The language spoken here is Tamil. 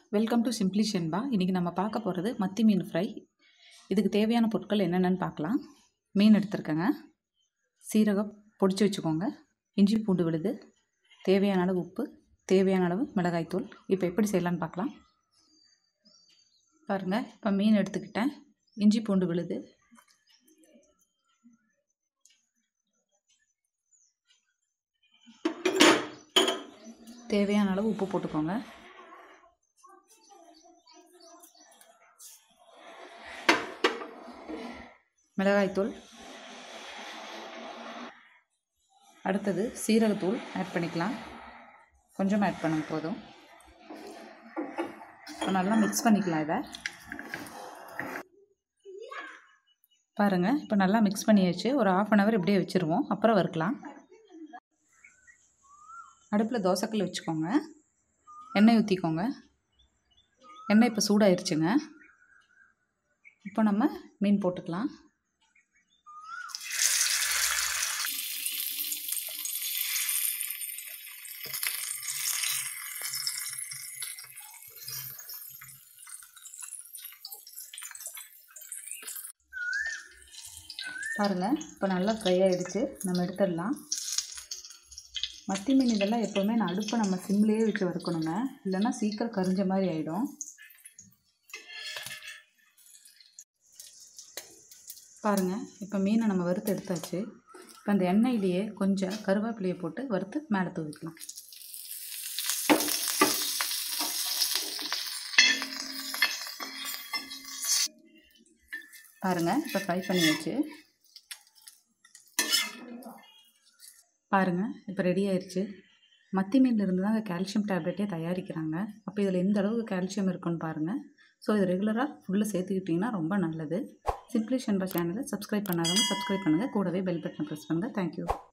வெல்கம் டு சிம்ப்ளி ஷென்பா இன்றைக்கி நம்ம பார்க்க போகிறது மத்தி மீன் ஃப்ரை இதுக்கு தேவையான பொருட்கள் என்னென்னு பார்க்கலாம் மீன் எடுத்துருக்கேங்க சீரகம் பொடிச்சு வச்சுக்கோங்க இஞ்சி பூண்டு விழுது தேவையான அளவு உப்பு தேவையான அளவு மிளகாய்த்தூள் இப்போ எப்படி செய்யலான்னு பார்க்கலாம் பாருங்கள் இப்போ மீன் எடுத்துக்கிட்டேன் இஞ்சி பூண்டு விழுது தேவையான அளவு உப்பு போட்டுக்கோங்க மிளகாய்த்தூள் அடுத்தது சீரகத்தூள் ஆட் பண்ணிக்கலாம் கொஞ்சம் ஆட் பண்ணுங்க போதும் இப்போ நல்லா மிக்ஸ் பண்ணிக்கலாம் இதை பாருங்கள் இப்போ நல்லா மிக்ஸ் பண்ணியாச்சு ஒரு ஆஃப் அன் ஹவர் இப்படியே வச்சுருவோம் அப்புறம் வறுக்கலாம் அடுப்பில் தோசைக்கல் வச்சுக்கோங்க எண்ணெய் ஊற்றிக்கோங்க எண்ணெய் இப்போ சூடாயிருச்சுங்க இப்போ நம்ம மீன் போட்டுக்கலாம் பாருங்கள் இப்போ நல்லா ஃப்ரை ஆகிடுச்சு நம்ம எடுத்துடலாம் மத்தி மீன் இதெல்லாம் எப்போவுமே நான் அடுப்பை நம்ம சிம்லேயே வச்சு வறுக்கணுங்க இல்லைன்னா சீக்கிரம் கரிஞ்ச மாதிரி ஆகிடும் பாருங்கள் இப்போ மீனை நம்ம வறுத்து எடுத்தாச்சு இப்போ அந்த எண்ணெயிலேயே கொஞ்சம் கருவேப்பிலையை போட்டு வறுத்து மேலே தூவிக்கலாம் பாருங்கள் இப்போ ஃப்ரை பண்ணியாச்சு பாருங்கள் இப்போ ரெடி ஆயிடுச்சு மத்தி மீன்லேருந்து தான் கால்சியம் டேப்லெட்டே தயாரிக்கிறாங்க அப்போ இதில் எந்த அளவுக்கு கால்சியம் இருக்குன்னு பாருங்கள் ஸோ இது ரெகுலராக ஃபுல்லில் சேர்த்துக்கிட்டிங்கன்னா ரொம்ப நல்லது சிம்ப்ளி ஷன்பா சேனலை சப்ஸ்கிரைப் பண்ணாதவங்க சப்ஸ்கிரைப் பண்ணுங்கள் கூடவே பெல் பட்டனை ப்ரெஸ் பண்ணுங்கள் தேங்க்யூ